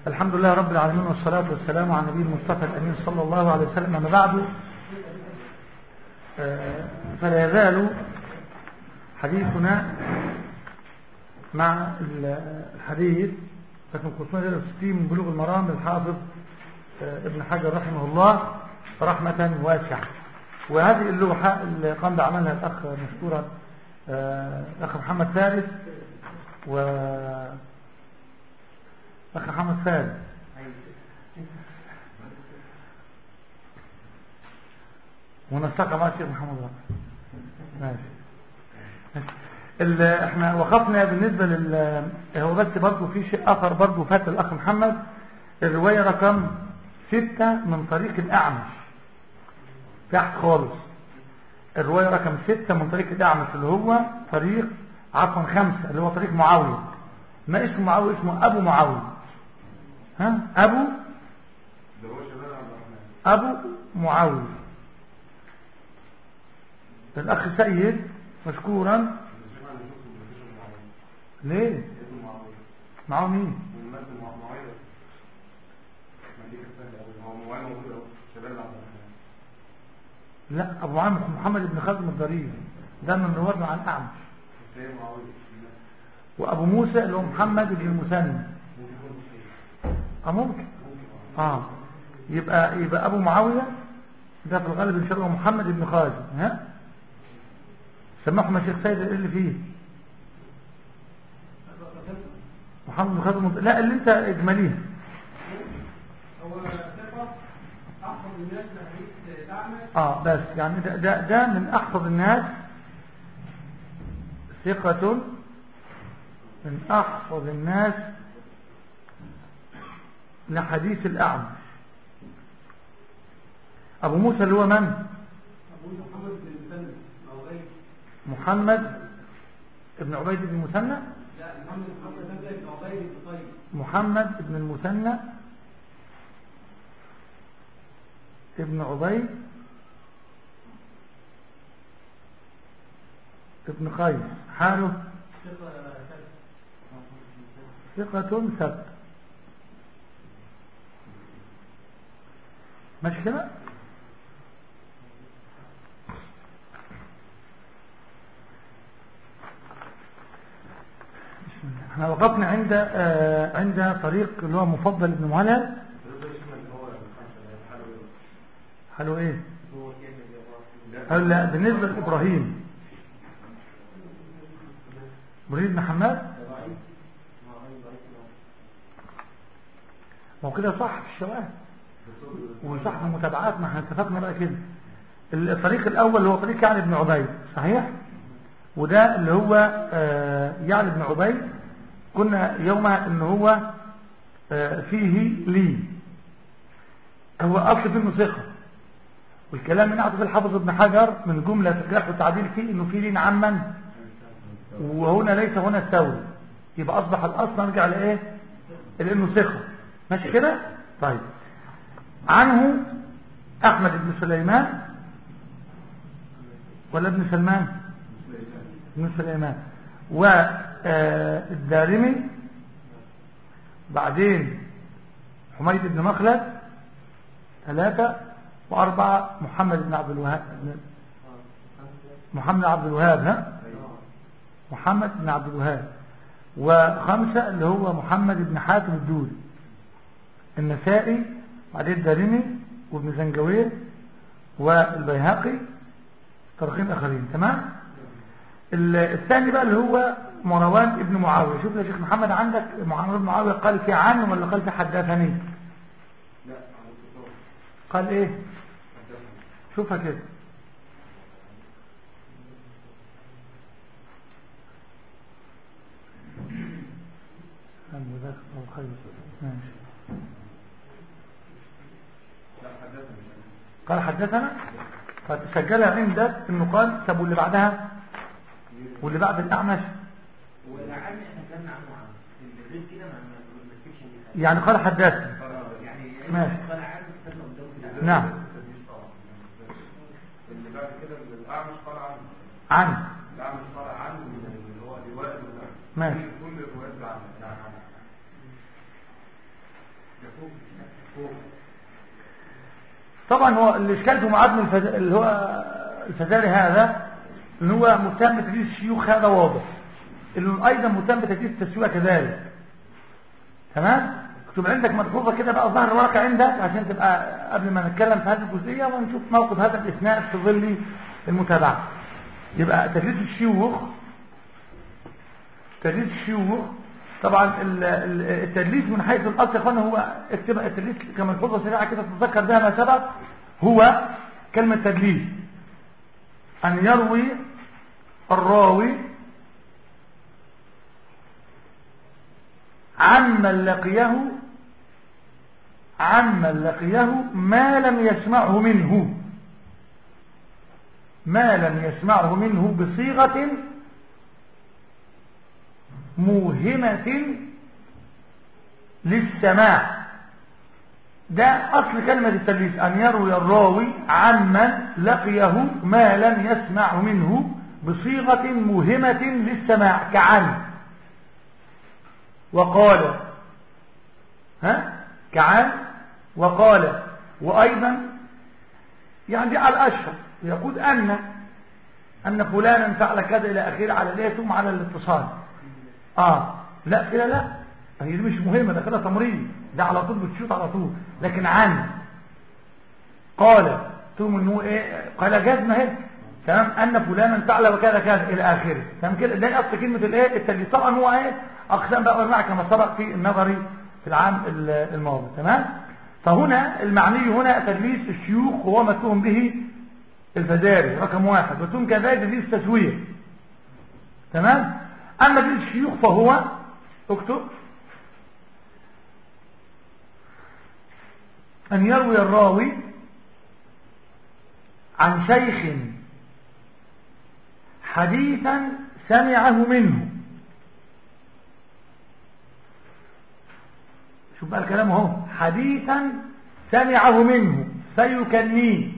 الحمد لله رب العالمين والصلاة والسلام على نبي المصطفى الأمين صلى الله عليه وسلم أما بعد فلا يزال حديثنا مع الحديث لكن 560 من بلوغ المرام للحافظ ابن حجر رحمه الله رحمة واسعة وهذه اللوحة اللي قام بعملها الأخ مشكورا الأخ محمد فارس و أخ محمد فارس ونسق مع الشيخ محمد رحمة ماشي احنا وقفنا بالنسبة لل هو بس برضه في شيء اخر برضه فات الاخ محمد الرواية رقم ستة من طريق الاعمش تحت خالص الرواية رقم ستة من طريق الاعمش اللي هو طريق عفوا خمسة اللي هو طريق معاوية ما اسمه معاوية اسمه ابو معاوية ها ابو ابو معاوية الاخ سيد مشكورا ليه معه مين لا ابو عامر محمد بن خزم الضرير ده من رواه عن اعمش وابو موسى اللي هو محمد بن المثنى اه ممكن اه يبقى يبقى ابو معاويه ده في الغالب ان شاء الله محمد بن خازم ها سمعهم الشيخ سيد اللي فيه محمد بن خازم لا اللي انت اجماليها هو ثقة أحفظ الناس لحديث الأعمى اه بس يعني ده, ده, ده من احفظ الناس ثقة من احفظ الناس لحديث الاعمى ابو موسى اللي هو من أبو محمد بن المثنى أو غيره محمد ابن عبيد بن المثنى لا محمد محمد بن ابن عبيد بن طيب محمد ابن المثنى ابن عبيد ابن قيس حاله ثقة ثابت ثقة ثبت ماشي كده بسم الله. احنا وقفنا عند آه عند طريق اللي هو مفضل ابن مهلل حلو ايه قال لا بالنسبة لإبراهيم إبراهيم بن حماد ما هو كده صح في الشواهد وصح في المتابعات ما احنا اتفقنا بقى كده الطريق الأول اللي هو طريق يعني بن عبيد صحيح وده اللي هو آه يعني بن عبيد كنا يومها ان هو آه فيه لي هو أصل منه ثقة والكلام من أعطف الحافظ ابن حجر من جملة الجرح والتعديل فيه انه فيه لين عما وهنا ليس هنا الثوري يبقى أصبح الأصل نرجع لإيه لأنه ثقة ماشي كده طيب عنه أحمد بن سليمان ولا ابن سلمان ابن سليمان والدارمي بعدين حميد بن مخلد ثلاثة وأربعة محمد بن عبد الوهاب محمد عبد الوهاب ها محمد بن عبد الوهاب وخمسة اللي هو محمد بن حاتم الدولي النسائي بعدين الدارمي وابن زنجوير والبيهقي طرقين اخرين تمام الثاني بقى اللي هو مروان ابن معاوية شوف يا شيخ محمد عندك مروان بن معاوية قال في عن ولا قال في حدثني لا عن الكتاب قال ايه حدثنا شوفها كده جزاك الله خير ماشي لا حدثنا مش عن قال حدثنا قد سجلها عندك انه قال طب واللي بعدها واللي بعد الاعمش والعام احنا اتكلمنا عنه عنه اللي غير كده ما ما ما نمسكش دي حاجه يعني قال حدثنا يعني ماشي. قال عام كتبنا قدامه كده نعم اللي بعد كده الأعمش قال عنه عن الأعمش قال عنه اللي هو رواية ماشي كل الروايات عن عن طبعا هو الاشكال في معادن الفز... اللي هو الفزاري هذا ان هو مهتم بتدريس الشيوخ هذا واضح انه ايضا مهتم بتدريس التسويق كذلك تمام اكتب عندك ملحوظه كده بقى ظهر الورقه عندك عشان تبقى قبل ما نتكلم في هذه الجزئيه ونشوف موقف هذا الاسناد في ظل المتابعه يبقى تدريس الشيوخ تدريس الشيوخ طبعا ال- ال- التدليس من حيث الاصل يا اخوانا هو اكتب التدليس كملحوظه سريعه كده تتذكر بها ما سبق هو كلمه تدليس ان يروي الراوي عمن لقيه عمن لقيه ما لم يسمعه منه ما لم يسمعه منه بصيغة موهمة للسماع ده أصل كلمة التدليس أن يروي الراوي عمن لقيه ما لم يسمعه منه بصيغة موهمة للسماع كعن وقال ها كعن وقال وأيضا يعني دي على الأشهر يقول أن أن فلانا فعل كذا إلى آخره على ليه ثم على الاتصال آه لا كده لا هي دي مش مهمة ده كده تمريض ده على طول بتشوط على طول لكن عن قال ثم انه ايه قال جزمه اهي تمام ان فلانا فعل وكذا كذا الى اخره تمام كده ده اصل كلمه الايه التدليس طبعا هو ايه اقسام بقى وانواع كما سبق في النظري في العام الماضي تمام فهنا المعني هنا تدليس الشيوخ وهو متهم به الفزاري رقم واحد وتم كذلك تدليس التسويه تمام اما تدليس الشيوخ فهو اكتب أن يروي الراوي عن شيخ حديثا سمعه منه شوف بقى الكلام اهو حديثا سمعه منه فيكنيه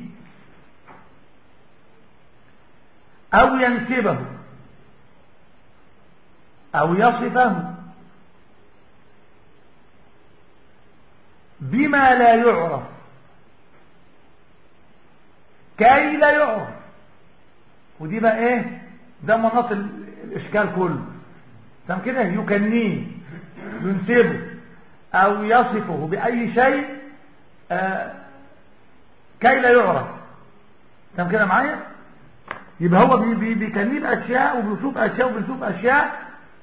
أو ينسبه أو يصفه بما لا يعرف كي لا يعرف ودي بقى ايه ده مناط الاشكال كله تمام كده يكنيه ينسبه او يصفه باي شيء آه كي لا يعرف تمام كده معايا يبقى هو بي بي بيكنيه باشياء وبيشوف اشياء وبيشوف اشياء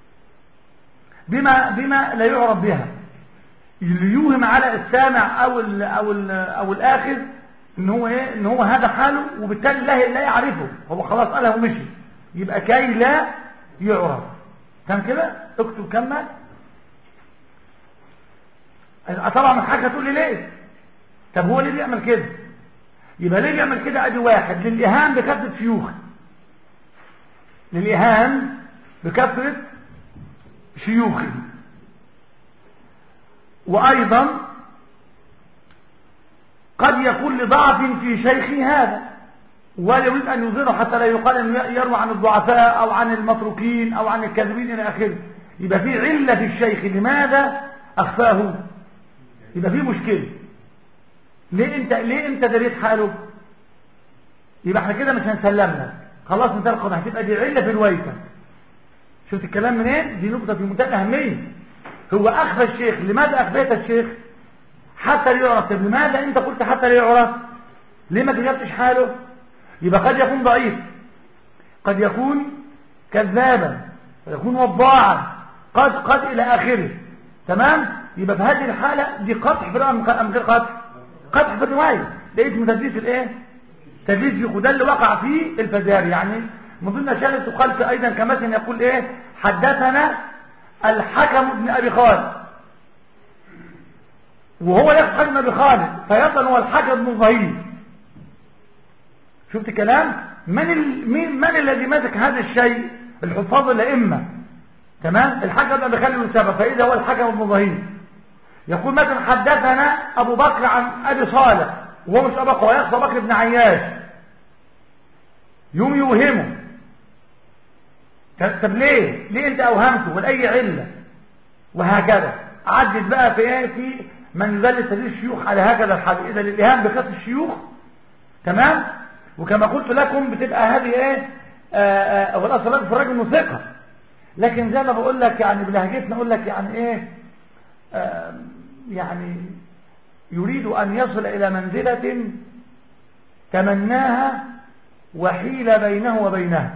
بما بما لا يعرف بها ليوهم على السامع او ال او ال او الاخر ان هو ايه ان هو هذا حاله وبالتالي لا لا يعرفه هو خلاص قالها ومشي يبقى كي لا يعرف كان كده اكتب كمل طبعا الحاجه تقول لي ليه طب هو ليه بيعمل كده يبقى ليه بيعمل كده ادي واحد للاهام بكثره شيوخ للاهام بكثره شيوخه وأيضا قد يكون لضعف في شيخه هذا ولا يريد أن يظهره حتى لا يقال أنه يروى عن الضعفاء أو عن المتروكين أو عن الكاذبين إلى آخره يبقى في علة في الشيخ لماذا أخفاه يبقى في مشكلة ليه أنت ليه أنت دريت حاله يبقى احنا كده مش هنسلم لك خلاص انت القضاء هتبقى دي علة في الويكة شفت الكلام منين دي نقطة في منتهى الأهمية هو أخفى الشيخ لماذا أخفيت الشيخ حتى لا يعرف طب لماذا أنت قلت حتى لا يعرف ليه ما كتبتش حاله يبقى قد يكون ضعيف قد يكون كذابا قد يكون وضاعا قد قد إلى آخره تمام يبقى في هذه الحالة دي قطع في الرواية أم غير قطع قطع في الرواية ده اسمه تدليس الايه تدليس شيخ وده اللي وقع فيه الفزاري يعني من ضمن الاشياء اللي تقال في ايضا كمثل يقول ايه حدثنا الحكم ابن ابي خالد وهو ياخد حكم ابي خالد فيظل هو الحكم ابن ظهير شفت كلام من ال... من, من الذي مسك هذا الشيء الحفاظ الائمه تمام الحكم ابن ابي خالد بن سبا فاذا هو الحكم ابن ظهير يقول مثلا حدثنا ابو بكر عن ابي صالح وهو مش ابو بكر هو ياخد بكر بن عياش يوم يوهمه طب ليه ليه انت اوهمته ولاي عله وهكذا عدت بقى في ايه في من يدلس هذه الشيوخ على هكذا الحال اذا الاتهام بكثره الشيوخ تمام وكما قلت لكم بتبقى هذه ايه آه، آه، والاصل في الرجل ثقه لكن زي ما بقول لك يعني بلهجتنا اقول لك يعني ايه آه، يعني يريد ان يصل الى منزله تمناها وحيل بينه وبينها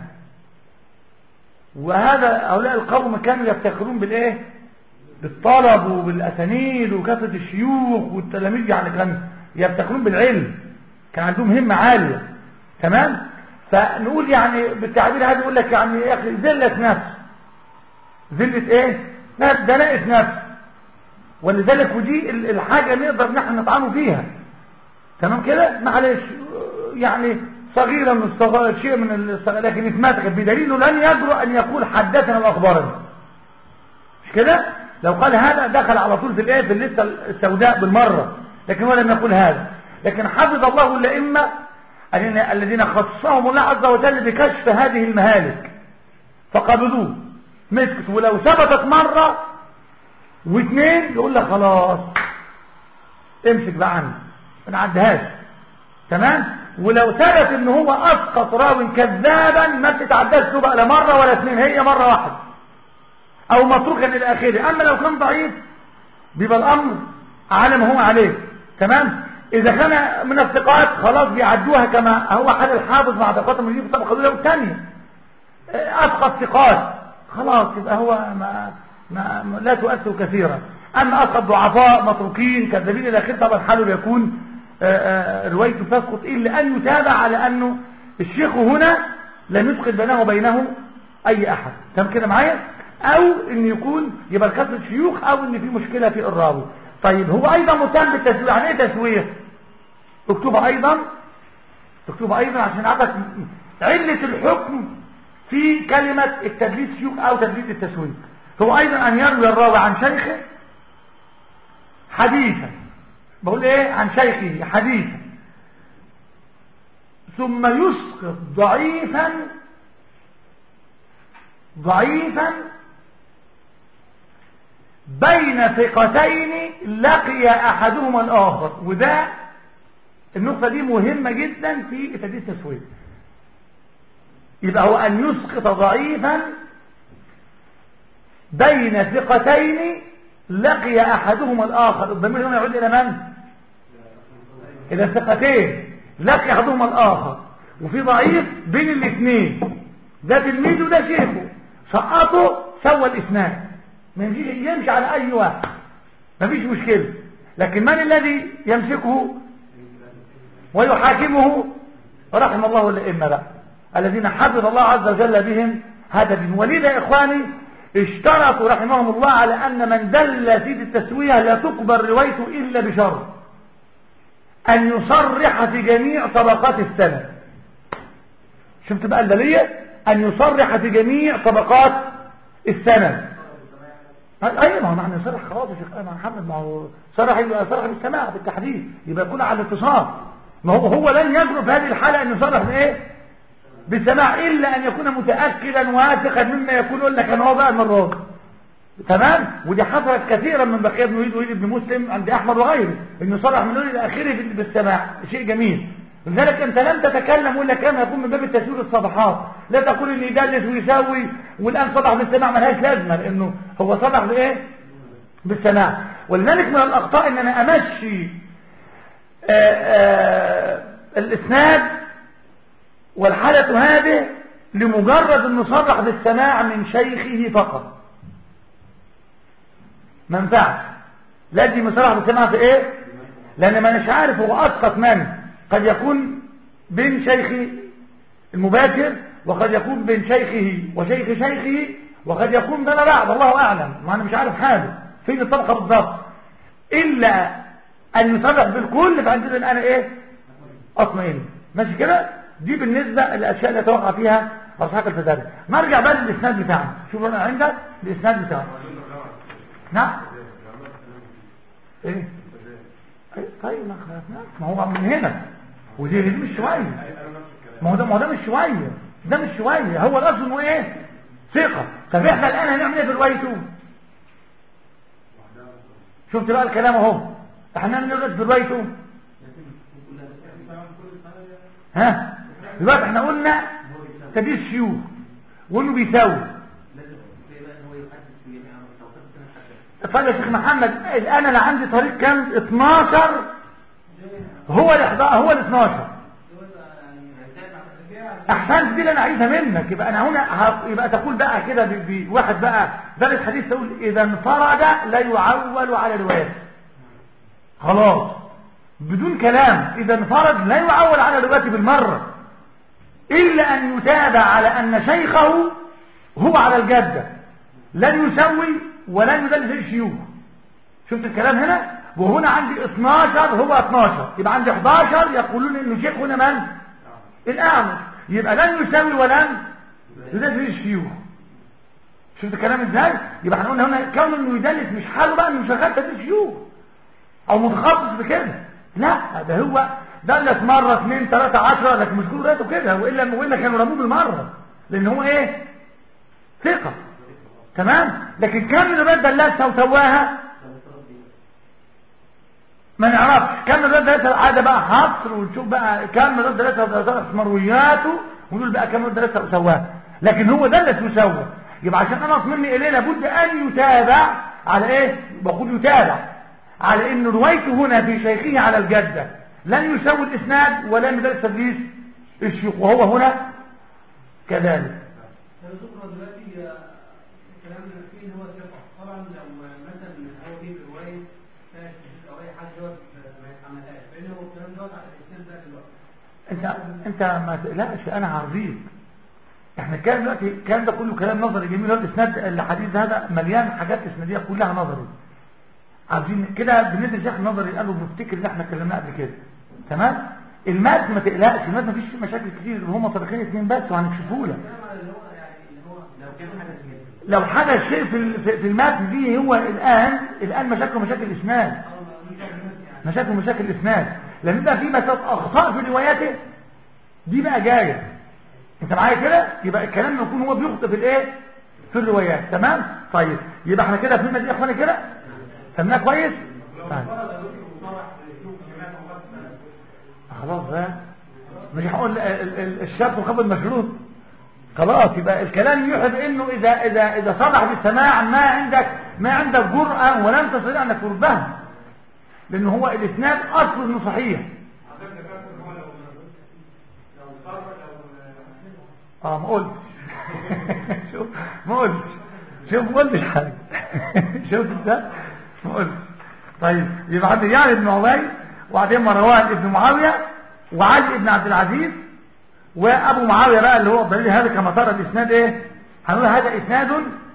وهذا هؤلاء القوم كانوا يفتخرون بالايه بالطلب وبالاسانيد وكثره الشيوخ والتلاميذ يعني كانوا يفتخرون بالعلم كان عندهم همه عاليه تمام فنقول يعني بالتعبير هذا يقول لك يعني يا اخي ذله نفس ذله ايه نفس دناءه نفس ولذلك ودي ال- الحاجه نقدر نحن نطعنه فيها تمام كده معلش يعني صغيرة من الصغائر شيء من الصغائر لكن اتمسكت بدليل لن يجرؤ أن يقول حدثنا وأخبرنا مش كده لو قال هذا دخل على طول في الايه في اللسه السوداء بالمره لكن هو لم يقول هذا لكن حفظ الله الائمه الذين الذين خصهم الله عز وجل بكشف هذه المهالك فقبضوه مسكت ولو ثبتت مره واثنين يقول لك خلاص امسك بقى عنه ما نعدهاش تمام ولو ثبت ان هو اسقط راو كذابا ما بتتعداش له بقى لا مره ولا اثنين هي مره واحده او متروكا الى اخره اما لو كان ضعيف بيبقى الامر على ما هو عليه تمام اذا كان من الثقات خلاص بيعدوها كما هو حال الحافظ مع ثقات المجيب في الطبقه الاولى والثانيه اسقط ثقات خلاص يبقى هو ما ما ما- لا تؤثر كثيرا اما اسقط ضعفاء متروكين كذابين الى اخره طبعا حاله بيكون آه، آه، روايته تسقط الا ان يتابع على انه الشيخ هنا لم يسقط بينه وبينه اي احد تمام كده معايا او ان يكون يبقى كثره شيوخ او ان في مشكله في الراوي طيب هو ايضا متهم بالتسويه يعني ايه تسويه اكتبها ايضا اكتبها ايضا عشان اعرفك عله الحكم في كلمه التدليس شيوخ او تدليس التسويه هو ايضا ان يروي الراوي عن شيخه حديثا بقول ايه عن شيخه حديثا ثم يسقط ضعيفا ضعيفا بين ثقتين لقي احدهما الاخر وده النقطه دي مهمه جدا في تدريس التسويه يبقى هو ان يسقط ضعيفا بين ثقتين لقي احدهما الاخر الضمير هنا يعود الى من الى الثقتين لقي احدهما الاخر وفي ضعيف بين الاثنين ده تلميذه وده شيخه سقطه سوى الاسناد ما يمشيش يمشي على اي واحد مفيش مشكله لكن من الذي يمسكه ويحاكمه رحم الله الائمه بقى الذين حفظ الله عز وجل بهم هذا الدين ولذا يا اخواني اشترطوا رحمهم الله على ان من دل في التسويه لا تقبل روايته الا بشرط ان يصرح في جميع طبقات السند شفت بقى الدلية ان يصرح في جميع طبقات السند ايوه ما هو معنى يصرح خلاص يا شيخ انا محمد ما هو صرح يبقى صرح بالسماع بالتحديث يبقى يكون على الاتصال ما هو هو لن يجرؤ في هذه الحاله ان يصرح بايه بالسماع الا ان يكون متاكدا واثقا مما يكون يقول لك انا هو بقى المره دي تمام ودي حصلت كثيرا من بقيه بن وليد وليد بن مسلم عند احمد وغيره انه صرح من الاول الى اخره بالسماع شيء جميل لذلك انت لم تتكلم ولا كما يكون من باب التسوير الصفحات لا تقول ان يدلس ويساوي والان صرح بالسماع ملهاش لازمه لانه هو صرح بايه بالسماع ولذلك من الاخطاء ان انا امشي آآ آآ الاسناد والحالة هذه لمجرد انه صرح بالسماع من شيخه فقط ما ينفعش لازم يصرح بالسماع في ايه لان ما مش عارف هو اسقط من قد يكون بين شيخ المباشر وقد يكون بين شيخه وشيخ شيخه وقد يكون ده بعد الله اعلم ما انا مش عارف حاجه فين الطبقه بالضبط الا ان يصرح بالكل فعندنا انا ايه اطمئن ماشي كده دي بالنسبة للأشياء اللي توقع فيها أصحاب الفساد نرجع بقى للإسناد بتاعنا شوف أنا عندك الإسناد بتاعنا نعم إيه طيب ما خلفناش ما هو من هنا ودي دي مش شوية ما هو ده ما هو ده مش شوية ده مش شوية هو الأصل إنه إيه ثقة طب إحنا الآن هنعمل إيه في روايته شفت بقى الكلام أهو احنا بندرس بروايته لكن كلها ها دلوقتي احنا قلنا تدريس شيوخ وانه بيساوي لازم زي بقى ان هو يحدث في جميع التوقيت السنه حتى طيب يا شيخ محمد الان انا عندي طريق كام 12 هو ال 11 هو ال 12 احسنت دي اللي انا عايزها منك يبقى انا هنا ه- يبقى تقول بقى كده ب- بواحد بقى دارس حديث تقول اذا انفرد لا يعول على روايته خلاص بدون كلام اذا انفرد لا يعول على روايته بالمره الا ان يتابع على ان شيخه هو على الجده لن يسوي ولن يدلس الشيوخ شفت الكلام هنا وهنا عندي 12 هو 12 يبقى عندي 11 يقولون انه شيخ هنا من الاعمى يبقى لن يساوي ولن يدلس الشيوخ شفت الكلام ازاي يبقى احنا قلنا هنا كون انه يدلس مش حاله بقى انه شغال تدليس شيوخ او متخصص بكده لا ده هو دلس مره اثنين ثلاثه عشرة لكن مش كل رأيته كده والا والا كانوا رموه بالمره لان هو ايه ثقه تمام لكن كم من الرد دلسها وسواها ما نعرفش كم من الرد دلسها عادة بقى حصر ونشوف بقى كم من الرد دلسها وسواها مروياته ونقول بقى كم من الرد دلسها وسواها لكن هو دلس وسوى يبقى عشان انقص مني اليه لابد ان يتابع على ايه بقول يتابع على ان روايته هنا في شيخه على الجدة لن يسوي الاسناد ولن يدرس تدليس الشيوخ وهو هنا كذلك انا ذكر دلوقتي آه، الكلام اللي فيه ان هو ثقه طبعا لو مثلا هو جه بروايه فيها شذوذ او اي حاجه دوت ما يتحملهاش لان هو الكلام دوت على الاسلام ده دلوقتي انت انت ما تقلقش انا هرضيك احنا الكلام دلوقتي الكلام ده كله كلام نظري جميل هو الاسناد الحديث هذا مليان حاجات اسناديه كلها نظري عايزين كده بندرس شيخ نظري قالوا بنفتكر اللي احنا اتكلمناه قبل كده تمام المات ما تقلقش المات ما فيش فيه مشاكل كتير هم طريقين اتنين بس وهنكشفه لك الكلام على اللي هو يعني اللي هو لو كان حدث كده لو حدث شيء في ال- في في المتن دي هو الان الان مشاكل مشاكل اسناد اه مش عارف يعني مشاكل مشاكل الاسناد لان بقى في مسألة اخطاء في رواياته دي بقى جايه انت معايا كده يبقى الكلام يكون هو بيخطئ في الايه في الروايات تمام طيب يبقى احنا كده فهمنا دي يا اخوانا كده فهمناها كويس طيب. خلاص بقى مش هقول ال- ال- ال- الشرط وخبر مشروط خلاص يبقى الكلام يوحي بانه اذا اذا اذا صلح بالسماع ما عندك ما عندك جرأة ولم تستطيع انك تردها لان هو الاسناد اصل انه صحيح اه ما قلتش شوف ما قلتش شوف ما قلتش حاجه شوف انت ما قلتش طيب يبقى عندي يعني ابن عبي وبعدين مروان ابن معاويه وعلي ابن عبد العزيز وابو معاويه بقى اللي هو الدليل هذا كما ترى الاسناد ايه هنقول هذا اسناد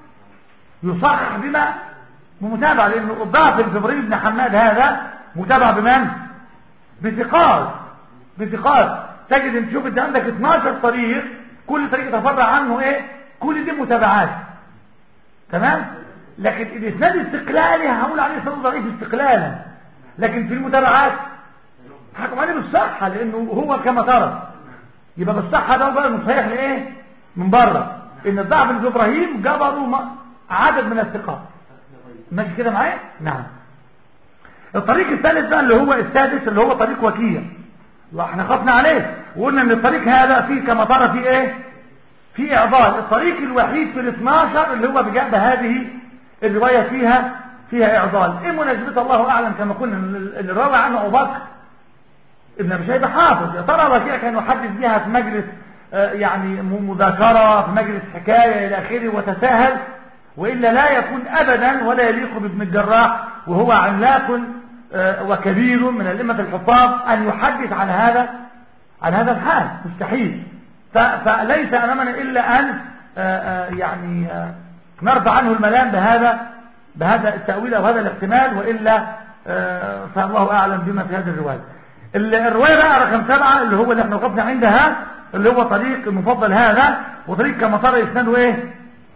يصحح بما بمتابعه لانه الضعف الجبريل بن حماد هذا متابع بمن بثقات بثقات تجد ان تشوف انت عندك 12 طريق كل طريق يتفرع عنه ايه كل دي متابعات تمام لكن الاسناد استقلالي هقول عليه اسناد ضعيف استقلالا لكن في المتابعات حكم عليه بالصحة لانه هو كما ترى يبقى بالصحة ده بقى من صحيح لايه من بره ان الضعف اللي في ابراهيم جبروا م- عدد من الثقات ماشي كده معايا نعم الطريق الثالث بقى اللي هو السادس اللي هو طريق وكيع واحنا خفنا عليه وقلنا ان الطريق هذا فيه كما ترى فيه ايه في اعضال الطريق الوحيد في ال 12 اللي هو بجانب هذه الروايه فيها فيها اعضال ايه مناسبه الله اعلم كما قلنا إن اللي روى عنه ابو بكر ابن ابي شيبه حافظ يا ترى وكيع كان يحدث بها في مجلس آه، يعني م- مذاكره في مجلس حكايه الى اخره وتساهل والا لا يكون ابدا ولا يليق بابن الجراح وهو عملاق آه، وكبير من الائمه الحفاظ ان يحدث عن هذا عن هذا الحال مستحيل ف- فليس امامنا الا ان آه، آه، يعني آه، نرفع عنه الملام بهذا بهذا التاويل او هذا الاحتمال والا آه، فالله اعلم بما في هذه الروايه ال- الروايه بقى رقم سبعه اللي هو اللي احنا وقفنا عندها اللي هو طريق المفضل هذا وطريق كما ترى اسناده ايه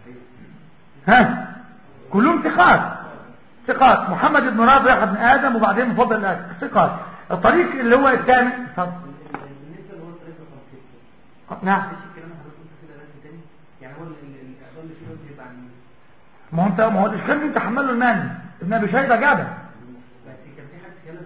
ها كلهم ثقات ثقات محمد بن رافع بن ادم وبعدين مفضل الادم ثقات الطريق اللي هو الثاني اتفضل. بالنسبه اللي هو الطريق رقم 6 نعم ماشي الكلام حضرتك كده بس تاني يعني هو ال- ال- الاعضاء اللي فيه بيبقى عن مين؟ ما هو انت ما هو الاشكال دي تحمله الماني ابن ابي شيبه جابه بس كان في حد كلام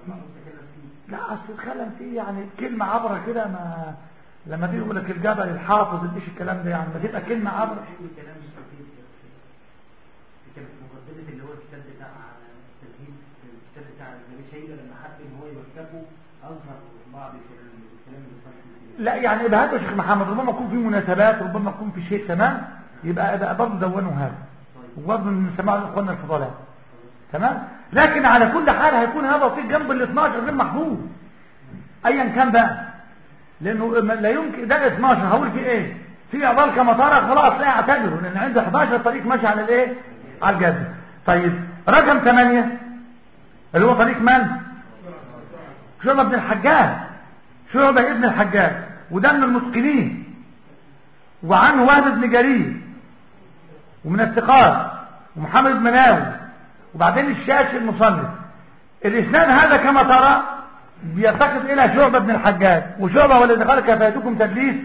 لا اصل اتكلم فيه يعني كلمة عبرة كده ما لما تيجي يقول لك الجبل الحافظ ايش الكلام ده يعني ما تبقى كلمة عبرة حلو الكلام مش كتير كانت مقدمة اللي هو الكتاب بتاع التمهيد الكتاب بتاع النبي شيبة لما حب ان هو يوثقه اظهر بعض الكلام الكلام اللي صار فيه لا يعني يبقى هاتوا يا شيخ محمد ربما يكون في مناسبات ربما يكون في شيء تمام يبقى يبقى برضه دونوا هذا وبرضه نسمعه لاخواننا الفضلاء تمام لكن على كل حال هيكون هذا في جنب ال 12 غير محفوظ ايا كان بقى لانه لا يمكن ده 12 هقول في ايه في اعضال كما ترى خلاص لا يعتبروا لان عنده 11 طريق ماشي على الايه على الجاده طيب رقم 8 اللي هو طريق من شعبة بن الحجاج شعبة ابن الحجاج وده من المتقنين وعنه وهب بن جرير ومن الثقات ومحمد بن مناوي وبعدين الشاشي المصنف الاسناد هذا كما ترى بيرتقط الى شعبة بن الحجاج وشعبة والذي قال كفايتكم تدليس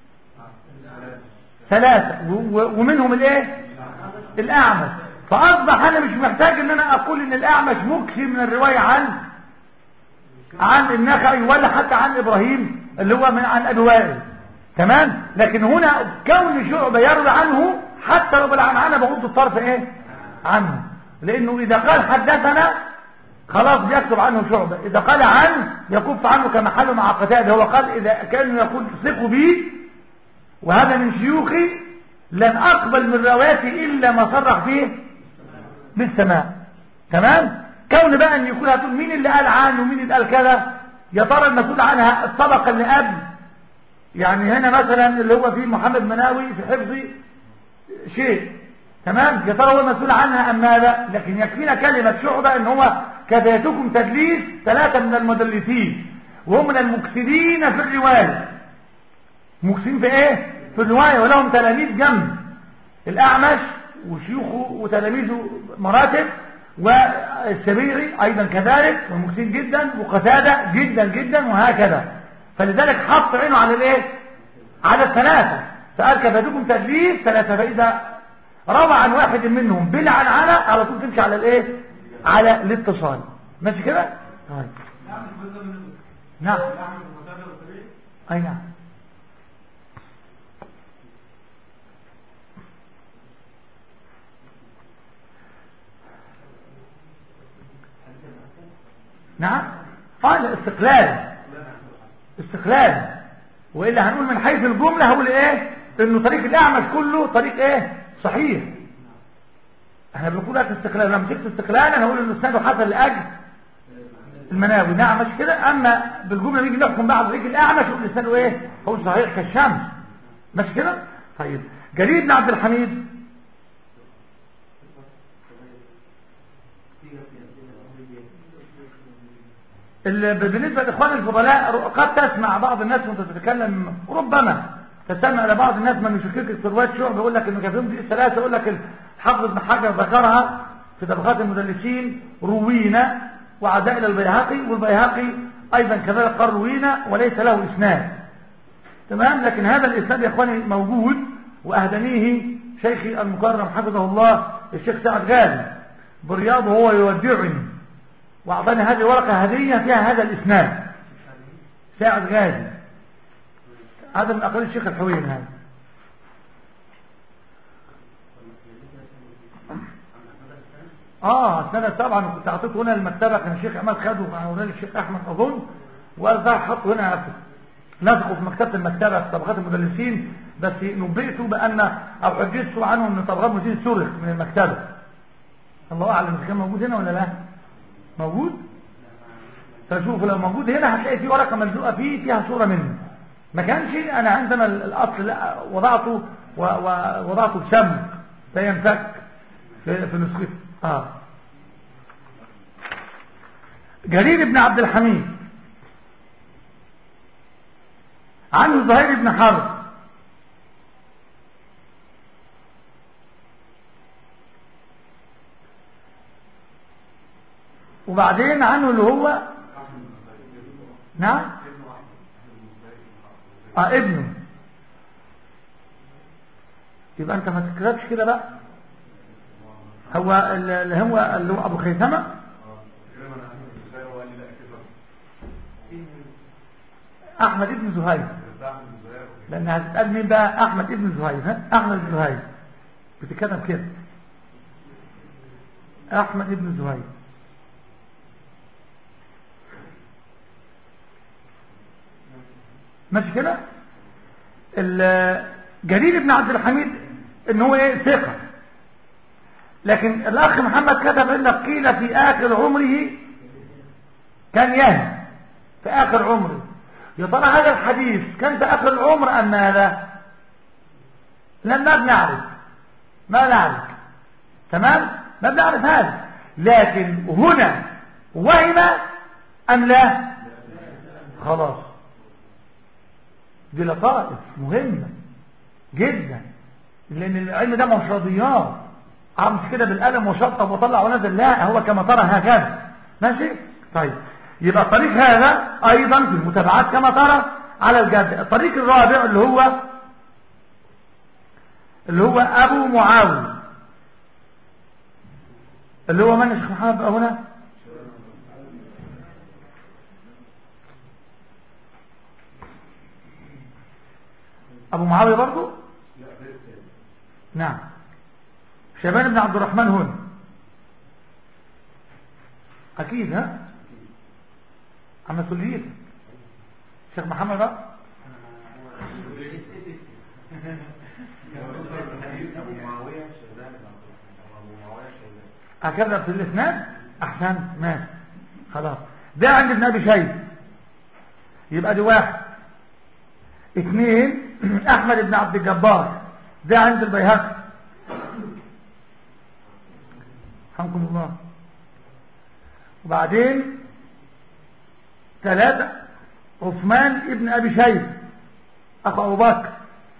ثلاثة و- و- ومنهم الايه الاعمش فاصبح انا مش محتاج ان انا اقول ان الاعمش مكثر من الرواية عن عن النخعي ولا حتى عن ابراهيم اللي هو من عن ابي وائل تمام لكن هنا كون شعبة يروي عنه حتى لو بالعنعنة بغض الطرف ايه عنه لانه اذا قال حدثنا خلاص بيكتب عنه شعبة اذا قال عن يكف عنه كما حاله مع قتاده هو قال اذا كان يقول ثقوا بي وهذا من شيوخي لن اقبل من روايتي الا ما صرح فيه بالسماع تمام كون بقى ان يكون هتقول مين اللي قال عنه ومين اللي قال كذا يا ترى المسؤول عنها الطبقه اللي قبل يعني هنا مثلا اللي هو فيه محمد مناوي في حفظ شيء تمام يا ترى هو المسؤول عنها ام ماذا لكن يكفينا كلمه شعبه ان هو كفيتكم تدليس ثلاثه من المدلسين وهم من المكسرين في الروايه مكسرين في ايه في الروايه ولهم تلاميذ جنب الاعمش وشيوخه وتلاميذه مراتب والسبيري ايضا كذلك ومكسين جدا وقتاده جدا جدا وهكذا فلذلك حط عينه على الايه على الثلاثه فقال كفاتكم تدليس ثلاثه فاذا روى عن واحد منهم بالعنعنه على طول تمشي على الايه على الاتصال ماشي كده طيب نعم الجزء من نعم نعم المتابع والطبيعي اي نعم نعم قال استقلال استقلال والا هنقول من حيث الجمله هقول ايه انه طريق الاعمش كله طريق ايه صحيح احنا بنقول لك استقلال لما مسكت استقلال انا هقول ان اسناده حصل لاجل المناوي نعم مش كده اما بالجمله نيجي نحكم بقى على طريق الاعمش يقول لسانه ايه هو صحيح كالشمس مش كده طيب جرير بن عبد الحميد ال- بالنسبة لإخوان الفضلاء قد تسمع بعض الناس وانت تتكلم ربما تسمع لبعض الناس من يشككك في رواية شعب يقول لك انه كان فيهم دي الثلاثة يقول لك الحافظ بن حجر ذكرها في طبقات المدلسين روينا وعداء الى البيهقي والبيهقي ايضا كذلك قال روينا وليس له اسناد تمام لكن هذا الاسناد يا اخواني موجود واهدنيه شيخي المكرم حفظه الله الشيخ سعد غالي بالرياض وهو يودعني واعطاني هذه ورقه هديه فيها هذا الاسناد ساعد غازي هذا من اقل الشيخ الحوين هذا اه سنة طبعا كنت اعطيته هنا المكتبة كان الشيخ احمد خده وهنا الشيخ احمد اظن وقال ده حطه هنا نفسه نسقه في مكتبة المكتبة في طبقات المدلسين بس نبئته بان او حدثته عنه ان طبقات المدلسين سرق من المكتبة الله اعلم اذا كان موجود هنا ولا لا موجود فشوفوا لو موجود هنا هتلاقي في ورقة ملزوقة فيه فيها صورة منه ما كانش انا عندنا الاصل لا وضعته ووضعته بشم فينفك في, في نسخته اه جرير بن عبد الحميد عنه زهير بن حرب وبعدين عنه اللي هو نعم اه ابنه يبقى انت ما تكتبش كده بقى هو اللي هو اللي هو ابو خيثمه احمد ابن زهير احمد بن زهير لان هتتقال مين بقى احمد ابن زهير ها احمد بن زهير بتتكتب كده احمد ابن زهير ماشي كده ال- جرير بن عبد الحميد ان هو ايه ثقه لكن الاخ محمد كتب انك قيل في اخر عمره كان يهي في اخر عمره يا ترى هذا الحديث كان في اخر العمر ام ماذا لم ما بنعرف ما نعرف تمام ما بنعرف هذا لكن هنا وهم ام لا خلاص دي لطائف مهمة جدا لان العلم ده مش رضيات عمس كده بالقلم وشطب وطلع ونزل لا هو كما ترى هكذا ماشي طيب يبقى الطريق هذا ايضا في المتابعات كما ترى على الجد الطريق الرابع اللي هو اللي هو ابو معاوية اللي هو من يا شيخ محمد بقى هنا ابو معاوية برضو نعم شيبان بن عبد الرحمن هنا اكيد ها عم مسؤوليتك شيخ محمد بقى ابو معاويه شيبان بن عبد الرحمن ابو معاويه شيبان هكذا في الاثنان احسن ماشي خلاص ده عند ابن ابي شيبه يبقى دي واحد اثنين احمد بن عبد الجبار ده عند البيهقي رحمكم الله وبعدين ثلاثة عثمان ابن ابي شيبه اخو ابو بكر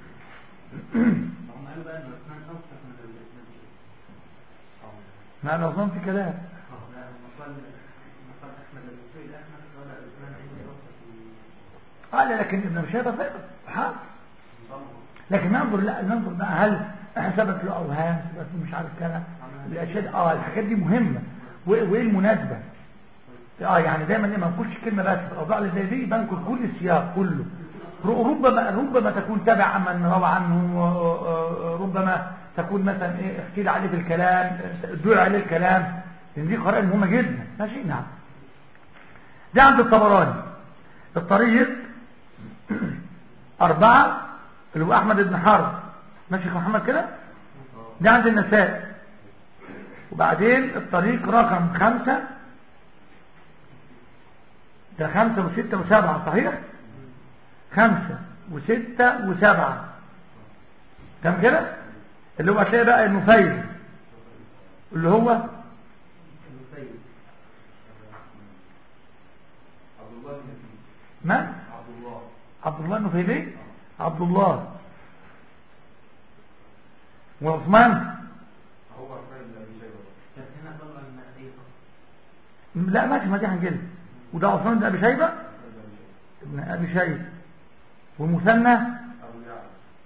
هم قالوا بقى ان عثمان اوثق من الاسلام ما انا اظن في كلام لا هم قال هم قال احمد بن سعيد احمد قال عثمان عندي اوثق من قال لكن ابن ابي شيبه ثقه حاضر لكن ننظر لا ننظر بقى هل ثبت له اوهام ثبت له مش عارف كذا الاشياء اه الحاجات دي مهمه و- وايه المناسبه اه يعني دايما ايه ما نقولش كلمه بس في الاوضاع اللي زي دي بنقول كل السياق كله ر- ربما ربما تكون تبع من روى عنه آه، آه، ربما تكون مثلا ايه احكي عليه في الكلام دعي عليه الكلام لان دي قرائن مهمه جدا ماشي نعم ده عند الطبراني الطريق أربعة اللي هو أحمد بن حرب ماشي يا محمد كده ده عند النسائي وبعدين الطريق رقم خمسة ده خمسة وستة وسبعة صحيح خمسة وستة وسبعة كم كده اللي هو هتلاقي بقى النفيل اللي هو المسيب عبد الله بن مسعود من عبد الله عبد الله النفيلي عبد الله وعثمان هو عثمان بن ابي شيبه كان هنا طلع المهدي لا ماشي ما دي هنجيلها وده عثمان بن ابي شيبه عثمان بن ابي شيبه ابن ابي شيبه والمثنى ابو يعلى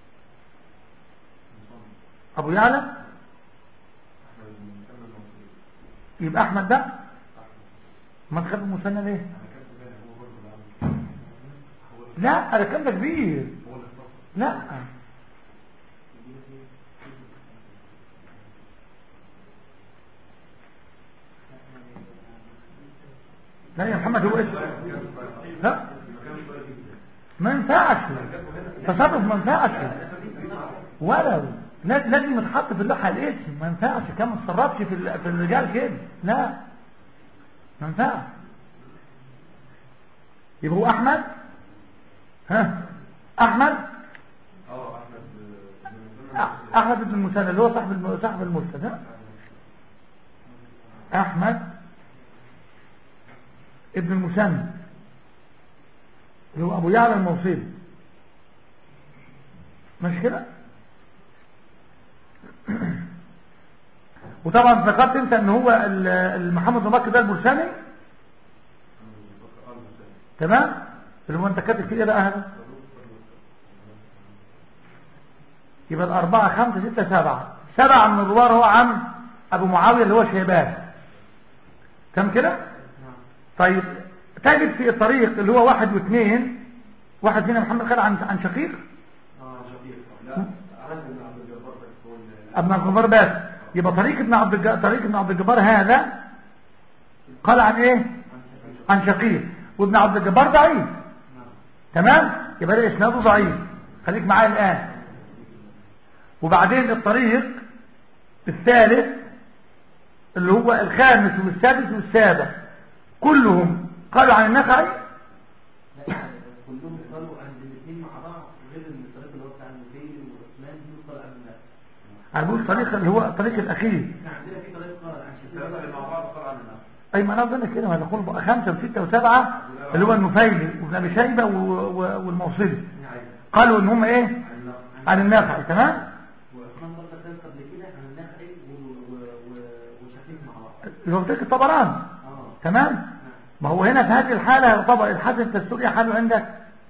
مصنف ابو يعلى احمد بن مسلم المنصوري يبقى احمد ده احمد ما تخاف المثنى ليه انا كنت باين هو برضه اللي عمل هو اللي لا انا كان ده كبير هو اللي اختصر لا لا يا محمد هو اسمه لا ما ينفعش تصرف ما ينفعش ولو لا- لازم يتحط في اللوحه الاسم ما ينفعش كان ما تصرفش في ال- في الرجال كده لا ما ينفعش يبقى هو احمد ها احمد اه احمد بن مسلم أح- احمد بن المثنى اللي هو صاحب الم- صاحب المسند ها احمد ابن المثنى اللي هو ابو يعلى الموصلي مش كده وطبعا ذكرت انت ان هو ال- ال- محمد بن بكر ده البرساني تمام اللي هو انت كاتب فيه ايه بقى هذا يبقى الأربعة خمسة ستة سبعة سبعة من الروار هو عم أبو معاوية اللي هو شيبان كم كده طيب تجد في الطريق اللي هو واحد واثنين واحد فينا محمد قال عن عن شقيق اه شقيق لا عن ابن عبد الجبار بس هو اللي- ابن عبد الجبار بس يبقى طريق ابن عبد الج... طريق ابن عبد الجبار هذا قال عن ايه عن شقيق وابن عبد الجبار ضعيف تمام يبقى ده اسناده ضعيف خليك معايا الان وبعدين الطريق الثالث اللي هو الخامس والسادس والسابع كلهم قالوا عن النخعي لا كلهم قالوا عند الاثنين مع بعض غير ان الطريق اللي هو بتاع المسيري والعثمان دول قالوا عن الناس انا بقول الطريق اللي هو الطريق الاخير احنا عندنا في طريق قال عن شقيق الثلاثة اللي مع بعض قال عن الناس اي ما انا قلنا كده ما نقول بقى خمسة وستة وسبعة اللي هو النفيلي وابن ابي شيبة و- و- والموصلي قالوا ان هم ايه عن الناس عن النخعي تمام وعثمان برضه كان قبل كده عن النخعي و- و- و- وشقيق مع بعض اللي هو طريق الطبراني اه تمام ما هو هنا في هذه الحالة يعتبر الحسن التستوري حاله عندك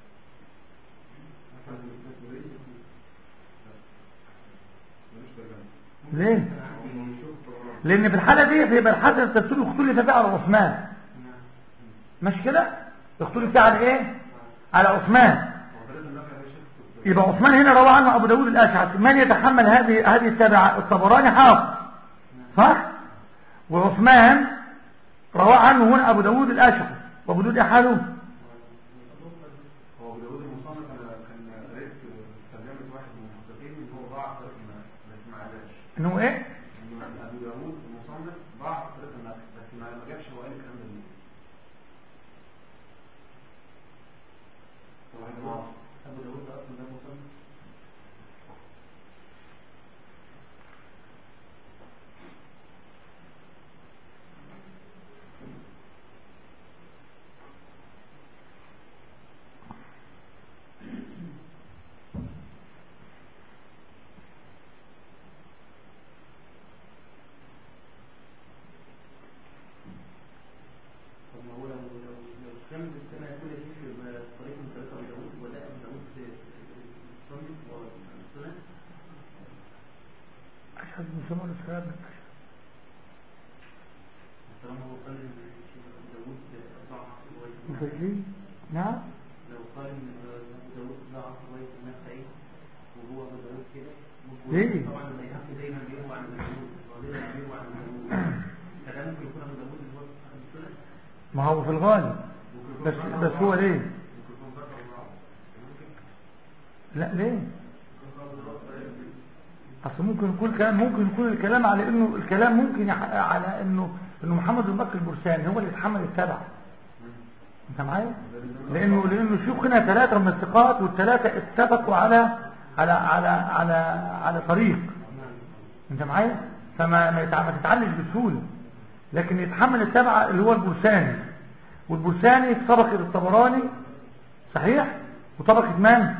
ليه لان في الحالة دي يبقى الحسن التستوري اختلف فيه على عثمان مش كده اختلف فيه على ايه على عثمان وطريقة الناس يا شيخ يبقى عثمان هنا روى عنه ابو داود الاشعث من يتحمل هذه هذه التبعة الطبراني حافظ صح وعثمان روى عنه هنا ابو داود الاشعث وابو داود ايه حاله هو ابو داوود المصنف انا كان قريت ترجمة واحد من المحققين ان هو ضاع طريق الناس بس ما عداش انه ايه انه ابو داوود المصنف ضاع طريق الناس بس ما ما جابش هو قال الكلام ده منين هو هيبقى واضح. ابو داوود ده اصلا ده مصنف طب ما هو لو لو لو كان بالسنة كل شيء في طريق من طريق ابو داوود وده ابو داوود مصنف وسنة اشهد بن سمر السلام طالما هو قال ان الشيخ ابو داوود ضعف رواية مفجي نعم لو قال ان ابو داوود ضعف رواية النخعي وهو ابو داوود كده ممكن- ليه؟ طبعا البيهقي دايما بيروى عن ابو داوود غالبا بيروى عن ابو داوود فده ممكن يكون ابو داوود اللي هو صاحب السنة ما هو في الغالب بس بس هو ليه لا ليه اصل ممكن يكون كلام ممكن يكون الكلام على انه الكلام ممكن يح... على انه انه محمد بن بكر البرساني هو اللي يتحمل التبع انت معايا لانه لانه شيوخنا ثلاثه من الثقات والثلاثه اتفقوا على على على على على طريق انت معايا فما ما, يتع... ما تتعلش بسهوله لكن يتحمل التبع اللي هو البرساني والبرساني في طبقه الطبراني صحيح وطبقه من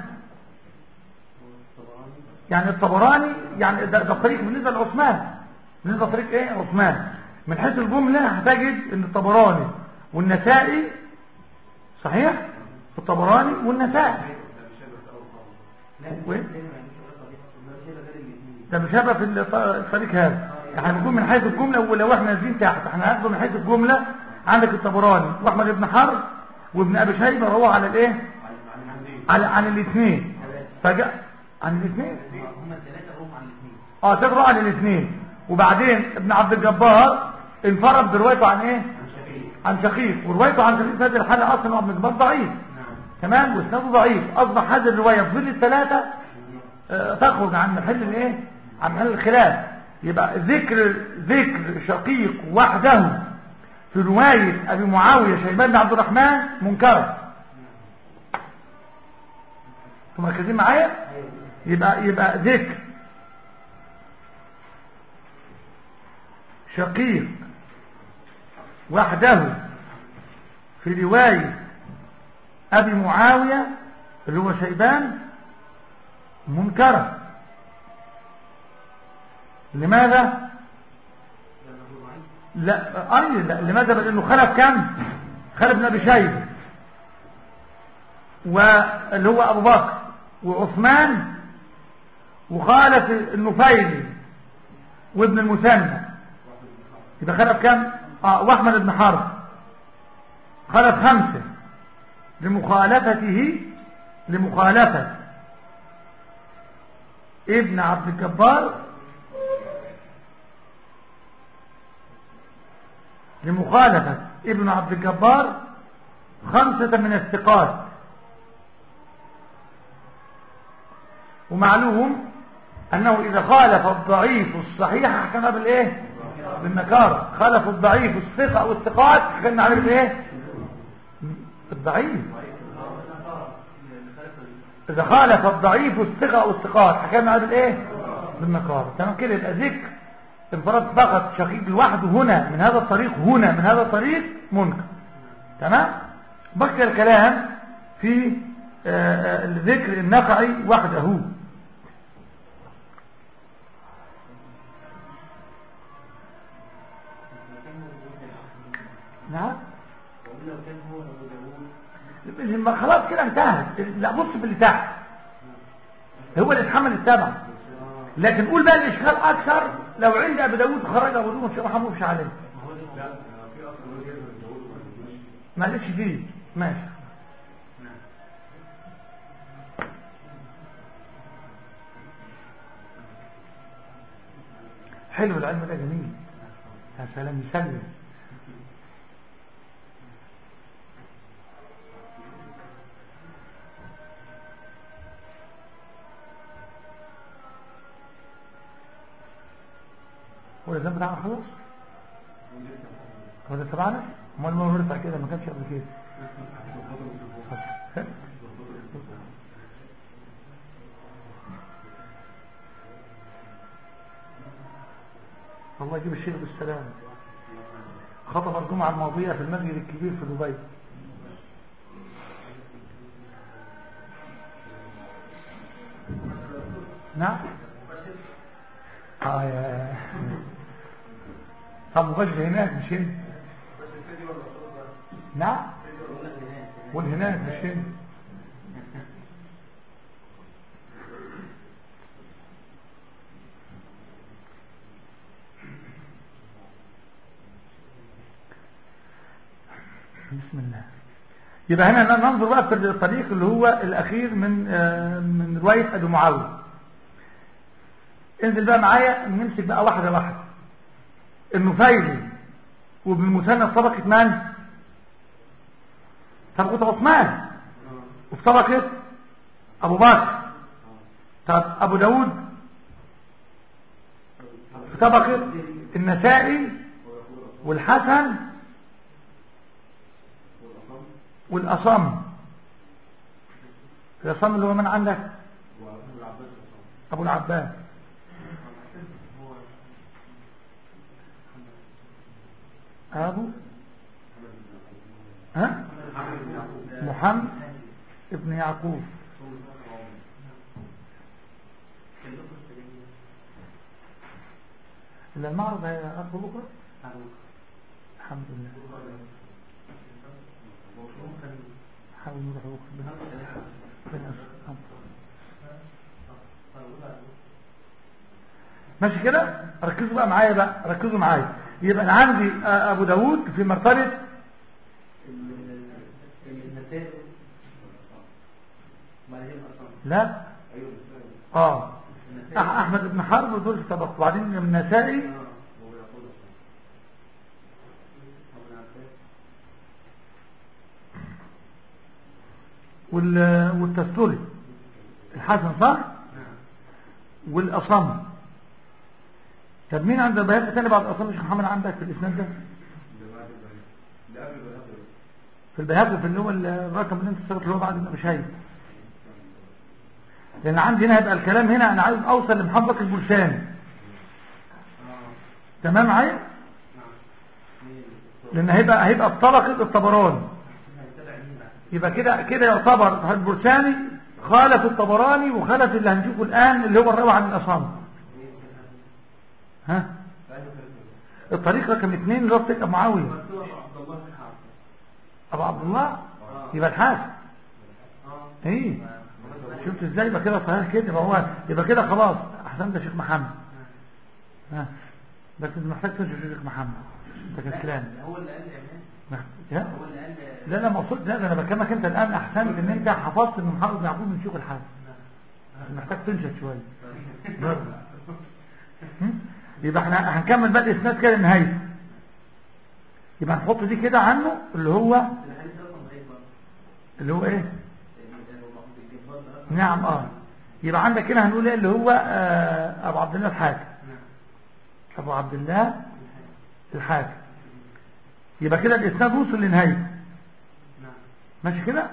يعني الطبراني يعني ده, ده طريق بالنسبه لعثمان بالنسبه لطريق ايه عثمان من حيث الجمله هتجد ان الطبراني والنسائي صحيح الطبراني والنسائي لا وين؟ دايما يعني مش علاقة بيه ما مش هيبقى غير الاثنين ده مش هيبقى في الط- الطريق هذا احنا بنقول من حيث الجمله ولو احنا نازلين تحت احنا هناخده من حيث الجمله عندك الطبراني واحمد بن حرب وابن ابي شيبه روى على الايه على عن الاثنين فجاء عن الاثنين هم الثلاثة هم عن الاثنين اه تقرا عن الاثنين وبعدين ابن عبد الجبار انفرد بروايته عن ايه عن شقيق عن شقيق وروايته عن شقيق في هذه الحاله اصلا ابن الجبار ضعيف نعم تمام واسناده ضعيف اصبح هذه الروايه في ظل الثلاثه آه، تخرج عن محل الايه عن محل الخلاف يبقى ذكر ذكر شقيق وحده في روايه ابي معاويه شيبان بن عبد الرحمن منكره انتوا مركزين معايا يبقى يبقى ذكر شقيق وحده في روايه ابي معاويه اللي هو شيبان منكرة لماذا لا أي لا لماذا لأنه خلف كم خلف بن أبي شيبة واللي هو أبو بكر وعثمان وخالف النفيلي وابن المثنى يبقى خلف كم اه واحمد بن حرب خلف خمسة لمخالفته لمخالفة ابن عبد الجبار لمخالفة ابن عبد الجبار خمسة من الثقات ومعلوم أنه إذا خالف الضعيف الصحيح حكم بالإيه بالنكارة خالف الضعيف الثقة أو الثقات حكم عليه بالإيه الضعيف إذا خالف الضعيف الثقة أو الثقات حكم عليه بالإيه بالنكارة تمام كده يبقى ذكر انفراد فقط شقيق لوحده هنا من هذا الطريق هنا من هذا الطريق منكر تمام بقي الكلام في آه، آه، ذكر النقعي وحده نعم وقول لو كان هو ابو داوود ما خلاص كده انتهت لا بص في اللي تحت هو اللي اتحمل التبع لكن قول بقى الاشكال اكثر لو عند ابي داود خرج ابو داود ما حموش عليه لا في اصلا هو جايب الداوود ماشي معلش فيه ماشي حلو العلم ده جميل يا سلام يسلم هو الإذن بتاعنا خلاص هو ده تبعنا امال ما نرفع كده ما كانش قبل كده الله يجيب الشيخ بالسلامة خطب الجمعة الماضية في المسجد الكبير في دبي نعم اه يا طب مباشر هناك مش هنا نعم والهناك مش هنا بسم الله يبقى هنا ننظر بقى في الطريق اللي هو الأخير من آه، من رواية أبي معاوية انزل بقى معايا نمسك بقى واحدة واحدة النفيلي وابن المثنى في طبقة من؟ طبقة عثمان وفي طبقة أبو بكر طب أبو داود في طبقة النسائي والحسن والأصم الأصم اللي هو من عندك أبو العباس أبو ها محمد ابن يعقوب إلا المعرض هيأخذ بكرة الحمد لله حاول نروح بكرة ربنا يستر. ماشي كده ركزوا بقى معايا بقى ركزوا معايا يبقى انا عندي آه، ابو داود في مرتبه النتائج وبعدين الأصم لا اه أح- احمد بن حرب دول في طبق وبعدين النسائي وال- والتستوري الحسن صح والاصم طب مين عند البيات تاني بعد الاصم مش محمد عندك في الاسناد ده في البيهقي في اللي هو الرقم اللي انت استغرت اللي هو بعد ابن شهيد لان عندي هنا هيبقى الكلام هنا انا عايز اوصل لمحمد البلساني تمام معايا لان هيبقى هيبقى في طبقه الطبراني يبقى كده كده يعتبر البرساني خالف الطبراني وخالف اللي هنشوفه الان اللي هو الروى عن الاصم ها الطريق رقم اثنين اللي هو بتاع ابو معاويه عبد الله بن حافظ ابو عبد الله يبقى الحاج ايه شفت ازاي يبقى كده صحيح كده يبقى هو يبقى كده خلاص احسن ده شيخ محمد ها بس انت محتاج تنشر شيخ محمد ده كان كلام هو اللي قال يا مان محت- ها؟ هو اللي قال لا لا مقصود لا ده انا بكلمك انت الان احسنت ان انت حفظت ان محمد بن يعقوب من شيوخ الحاج محتاج تنشط شويه برضه. هم؟ يبقى احنا هنكمل بقى الاسناد كده لنهايته يبقى هنحط دي كده عنه اللي هو الحديث اصلا ضعيف برضه اللي هو ايه يعني هو محمود الجبار ده أصلاً- نعم اه يبقى عندك هنا هنقول ايه اللي هو آه ابو عبد الله الحاكم نعم ابو عبد الله الحاكم يبقى كده الاسناد وصل لنهايته نعم ماشي كده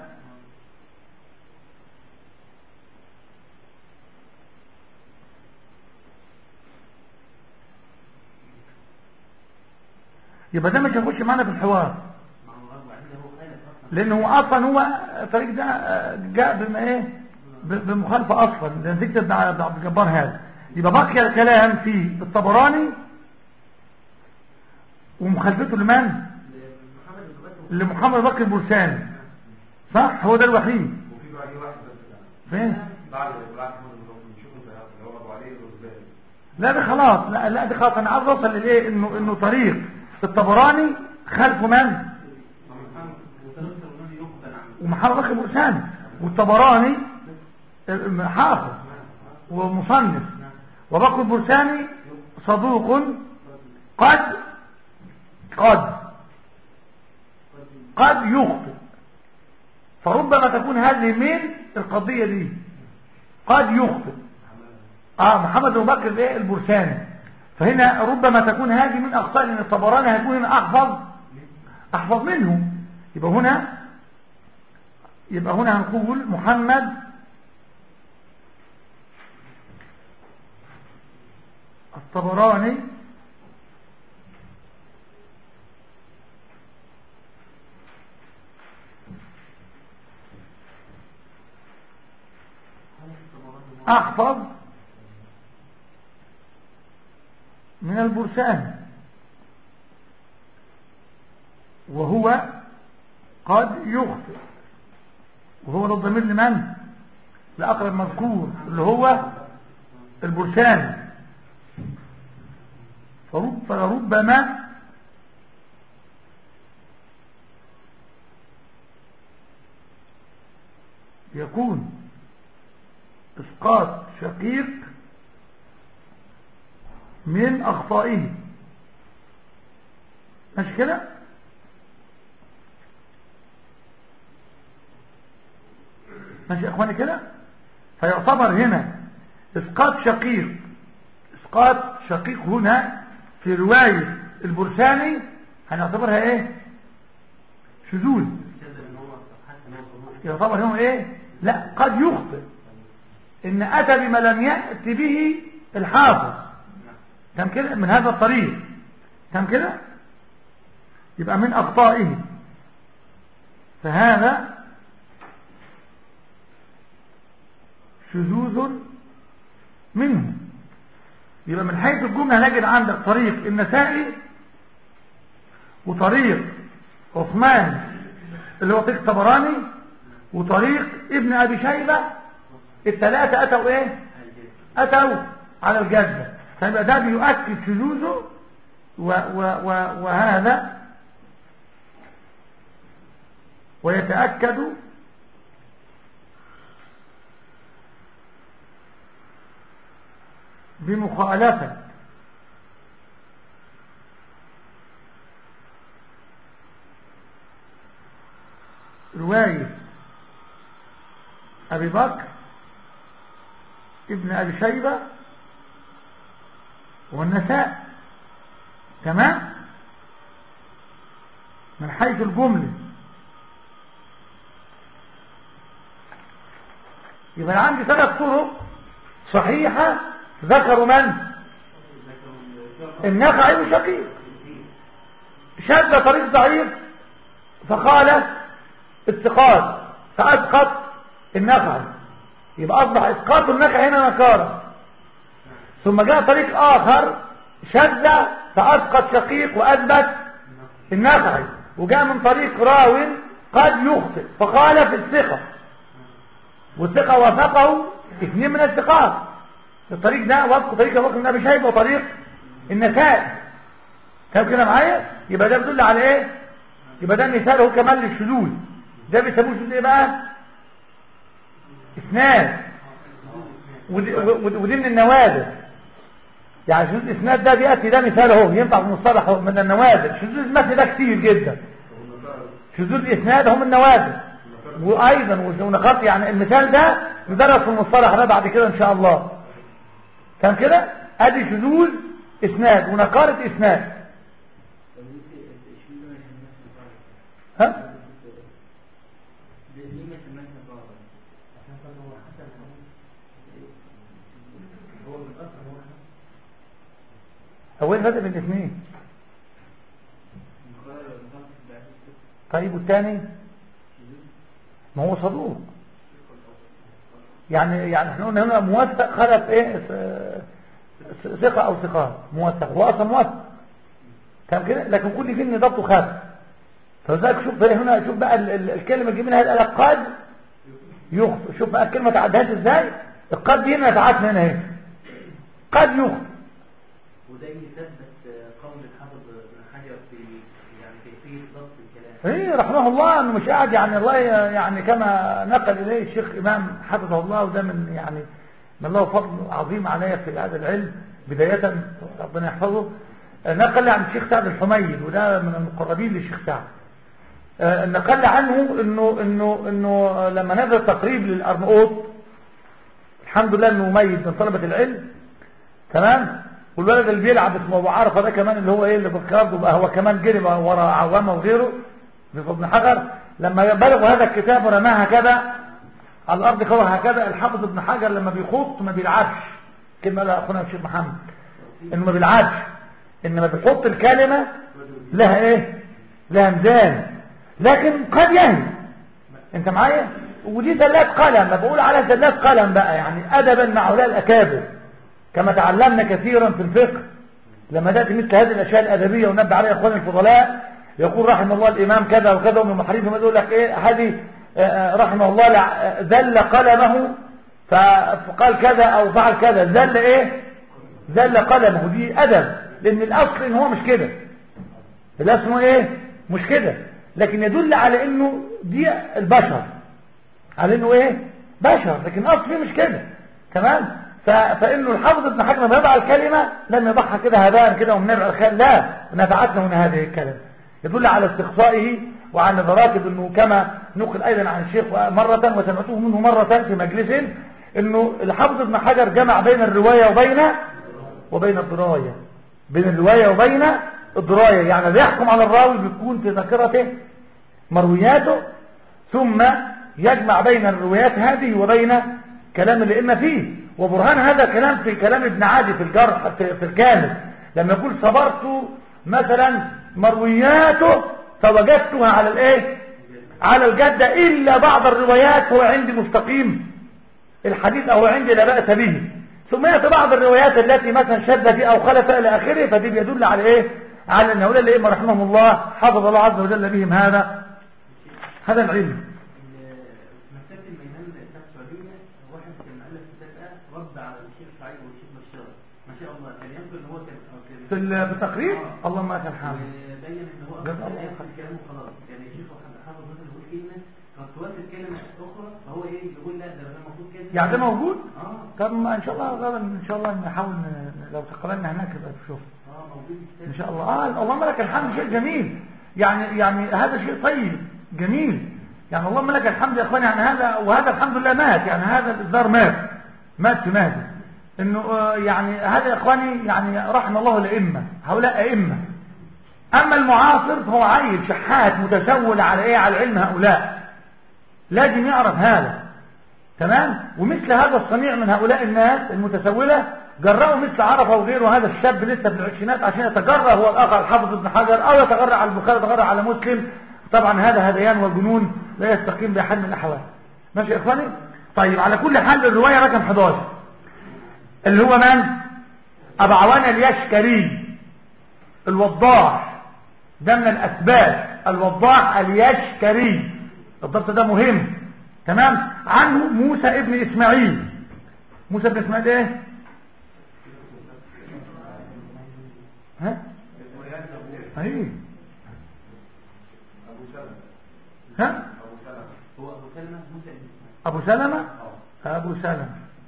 يبقى ده مش هيخش معانا في الحوار ما هو غرب وبعدين هو خالف اصلا لان هو اصلا هو الطريق ده آه، جاء بما ايه ب- بمخالفه اصلا لان ذكر ابن عبد الجبار هذا يبقى بقي الكلام في الطبراني ومخالفته لمن محمد بن بكر لمحمد بكر البرساني صح هو ده الوحيد وفي بعديه واحد بس يعني فين بعد بعد محمد بن بكر نشوفه زي اللي هو ابو علي الرزباني لا ده خلاص لا لا ده خلاص انا عاوز اوصل للايه انه انه طريق الطبراني خلفه من وثلاثة ونون يقبل عنه ومحمد بكر البرساني والطبراني آه، حافظ ومصنف وبكر البرساني صدوق قد قد قد يخطئ فربما تكون هذه من القضية دي قد يخطئ اه محمد بن بكر الايه البرساني فهنا ربما تكون هذه من اخطاء لان الطبراني هيكون هنا احفظ احفظ منه يبقى هنا يبقى هنا هنقول محمد الطبراني أحفظ من البرسان وهو قد يخطئ وهو ده الضمير لمن لأقرب مذكور اللي هو البرسان فرب فربما يكون اسقاط شقيق من اخطائه مش كده ماشي يا اخواني كده فيعتبر هنا اسقاط شقيق اسقاط شقيق هنا في رواية البرساني هنعتبرها ايه شذوذ شاذ ان هو حتى ان هو صدوق يعتبر هنا ايه لا قد يخطئ ان اتى بما لم يأتي به الحافظ تم كده من هذا الطريق تم كده يبقى من اخطائه فهذا شذوذ منه يبقى من حيث الجملة نجد عندك طريق النسائي وطريق عثمان اللي هو طريق الطبراني وطريق ابن ابي شيبة الثلاثة اتوا ايه اتوا على الجدة فيبقى ده بيؤكد شذوذه و و و وهذا ويتأكد بمخالفة رواية أبي بكر ابن أبي شيبة والنساء تمام من حيث الجملة يبقى عندي ثلاث طرق صحيحة ذكروا من النخعي وشقيق شد طريق ضعيف فقال اتقاد فأسقط النخعي يبقى أصبح إسقاط النخعي هنا نكارة ثم جاء طريق آخر شد فأسقط شقيق وأثبت النخعي وجاء من طريق راو قد يخطئ فقال في الثقة والثقة وثقه اثنين من الثقات الطريق ده وفق طريق ابو بكر بن ابي شيبه وطريق النسائي كيف كده معايا يبقى ده بيدل على ايه يبقى ده مثال هو كمان للشذوذ ده بيسموه شذوذ ايه بقى اسناد ودي, ودي ودي من النوادر يعني شذوذ الاسناد ده بياتي ده مثال اهو ينفع في المصطلح هو من النوادر شذوذ المتن ده كتير جدا شذوذ الاسناد هم النوادر وايضا ونقاط يعني المثال ده ندرس في المصطلح ده بعد كده ان شاء الله كان كده ادي شذوذ اسناد ونقارة اسناد ها هو ايه الفرق بين الاثنين طيب والثاني ما هو صدوق يعني يعني احنا قلنا هنا موثق خلف ايه س- س- ثقة او ثقات موثق هو اصلا موثق كان كده لكن كل جن ضبطه خاف فلذلك شوف هنا شوف بقى ال- ال- الكلمة اللي منها الالف قد يخطئ شوف بقى الكلمة تعدهاش ازاي القد دي هنا تعدنا هنا اهي قد يخطئ وده يثبت قول الحافظ ابن حجر في يعني كيفية ضبط الكلام ايه رحمه الله انه مش قاعد يعني الله يعني كما نقل اليه الشيخ امام حفظه الله وده من يعني من الله فضل عظيم علي في هذا العلم بداية ربنا يحفظه آه، نقل عن الشيخ سعد الحميد وده من المقربين للشيخ سعد آه، نقل عنه انه انه انه لما نزل تقريب للارنؤوط الحمد لله انه ميت من طلبة العلم تمام والولد اللي بيلعب اسمه ابو عرفه ده كمان اللي هو ايه اللي بالكارد بقى هو كمان جري ورا عوامه وغيره في ابن حجر لما بلغوا هذا الكتاب ورماها هكذا على الارض كده هكذا الحافظ ابن حجر لما بيخط ما بيلعبش كلمه لا اخونا الشيخ محمد انه ما بيلعبش انما بيحط الكلمه لها ايه لها ميزان لكن قد يهي انت معايا ودي زلات قلم ما بقول على زلات قلم بقى يعني ادبا مع هؤلاء الاكابر كما تعلمنا كثيرا في الفقه لما تاتي مثل هذه الاشياء الادبيه ونبه عليها اخواني الفضلاء يقول رحمه الله الامام كذا وكذا ومن محريف ما يقول لك ايه هذه آه، آه، رحمه الله لع- ذل قلمه ف- فقال كذا او فعل كذا ذل ايه ذل قلمه دي ادب لان الاصل ان هو مش كده الاصل هو ايه مش كده لكن يدل على انه دي البشر على انه ايه بشر لكن اصل فيه مش كده تمام ف... فانه الحافظ ابن حجر لما يضع الكلمه لم يضعها كده هباء كده ومنبع الخيال لا نفعتنا من هذه الكلمه يدل على استقصائه وعلى ضراتب انه كما نقل ايضا عن الشيخ مره وسمعته منه مره في مجلس انه الحافظ ابن حجر جمع بين الروايه وبين وبين الدرايه بين الروايه وبين الدرايه يعني بيحكم على الراوي بيكون في ذاكرته مروياته ثم يجمع بين الروايات هذه وبين كلام الائمه فيه وبرهان هذا كلام في كلام ابن عادي في الجرح في, في الكامل لما يقول صبرت مثلا مروياته فوجدتها على الايه على الجدة الا بعض الروايات هو عندي مستقيم الحديث او عندي لا بأس به ثم يأتي بعض الروايات التي مثلا شد فيه او خلف الى اخره فدي بيدل على ايه على ان هؤلاء الائمه رحمهم الله حفظ الله عز وجل بهم هذا هذا العلم مكتبة الميهان بتاعت السعودية واحد كان مؤلف كتاب آه رد على الشيخ سعيد والشيخ بشار ما شاء الله كان ينقل ان هو كان كان- في ال- في التقريب اللهم لك الحمد وبين ان هو جزاه اصلا الله ياخد كلامه خلاص يعني الشيخ حافظ مثلا يقول كلمه قد توافق كلمه اخرى فهو ايه يقول لا ده ده المفروض كده يعني ده موجود اه طب ما ان شاء الله غدا ان شاء الله نحاول ن- لو تقابلنا هناك يبقى تشوف اه موجود الكتاب ان شاء الله اه اللهم لك الحمد شيء جميل يعني يعني هذا شيء طيب جميل يعني اللهم لك الحمد يا اخواني يعني هذا وهذا الحمد لله مات يعني هذا الاصدار مات مات في مهدي انه آه، يعني هذا يا اخواني يعني رحم الله الائمه هؤلاء ائمه اما المعاصر فهو عيل شحات متسول على ايه على علم هؤلاء لازم يعرف هذا تمام ومثل هذا الصنيع من هؤلاء الناس المتسولة جرأوا مثل عرفة وغيره هذا الشاب لسه في العشرينات عشان يتجرأ هو الآخر الحافظ ابن حجر أو يتجرأ على البخاري يتجرأ على مسلم طبعا هذا هذيان وجنون لا يستقيم بأحد من الأحوال ماشي يا إخواني طيب على كل حال الرواية رقم 11 اللي هو من أبو عوان اليشكري الوضاح ده من الأسباب الوضاح اليشكري الضبط ده مهم تمام عنه موسى ابن إسماعيل موسى ابن إسماعيل ايه ها ايه ها ابو سلمة هو ابو سلمة موسى بن اسماعيل ابو سلمة اه ابو سلمة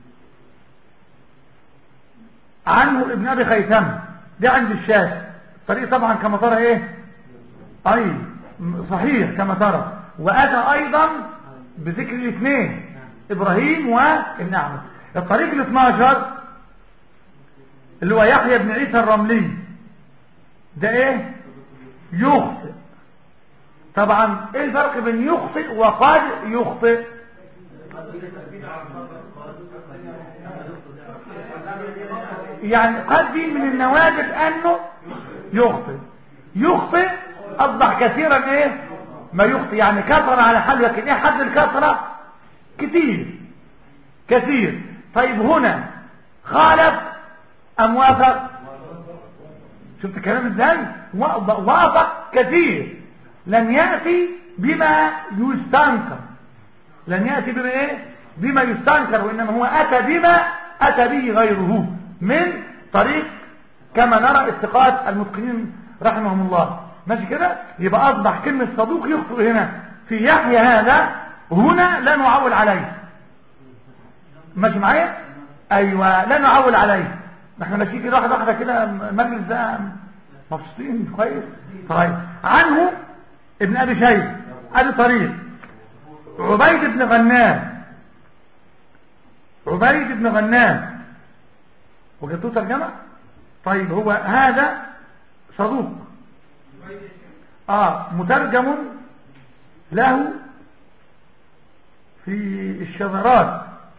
عنه ابن ابي خيثمة ده عند الشاذ الطريق طبعا كما ترى ايه اي م- صحيح كما ترى واتى ايضا بذكر الاثنين ابراهيم والنعمة الطريق ال 12 اللي هو يحيى بن عيسى الرملي ده ايه يخطئ طبعا ايه الفرق بين يخطئ وقد يخطئ يعني قد دي من النوادر انه يخطئ يخطئ اصبح كثيرا ايه ما يخطئ يعني كثر على حال لكن ايه حد الكثرة كتير كثير طيب هنا خالف ام وافق شفت الكلام ازاي وا- وافق كثير لم يأتي بما يستنكر لن يأتي بما ايه بما يستنكر وإنما هو أتى بما أتى به غيره من طريق كما نرى استقاء المتقنين رحمهم الله ماشي كده يبقى أصبح كلمة صدوق يخطئ هنا في يحيى هذا هنا لا نعول عليه ماشي معايا ايوه لا نعول عليه احنا ماشيين كده واحده واحده كده المجلس ده مبسوطين كويس طيب عنه ابن ابي شيبه ادي طريق عبيد بن غنام عبيد بن غنام وجدتوا ترجمه طيب هو هذا صدوق اه مترجم له في الشذرات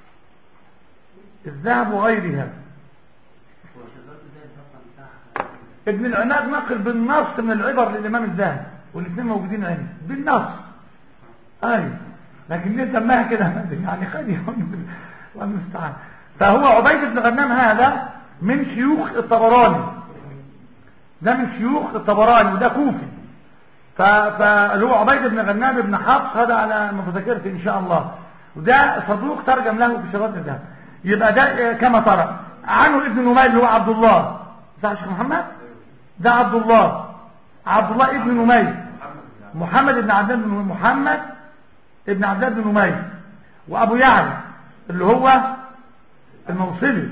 الذهب وغيرها هو شغال ازاي الخطه بتاع ابن العناد نقل بالنص من العبر للامام الذهبي والاثنين موجودين عندي بالنص اي لكن ليه سماها كده يعني خلي الله المستعان فهو عبيد بن غنام هذا من شيوخ الطبراني ده من شيوخ الطبراني وده كوفي ف- فاللي هو عبيد بن غنام بن حفص هذا على ما تذكرت ان شاء الله وده صدوق ترجم له في شرط الذهب يبقى ده آه، كما ترى عنه ابن نمير اللي هو عبد الله صح يا شيخ محمد ده عبد الله عبد الله ابن نمير محمد بن عبد الله بن محمد ابن عبد الله بن نمير وابو يعلى اللي هو الموصلي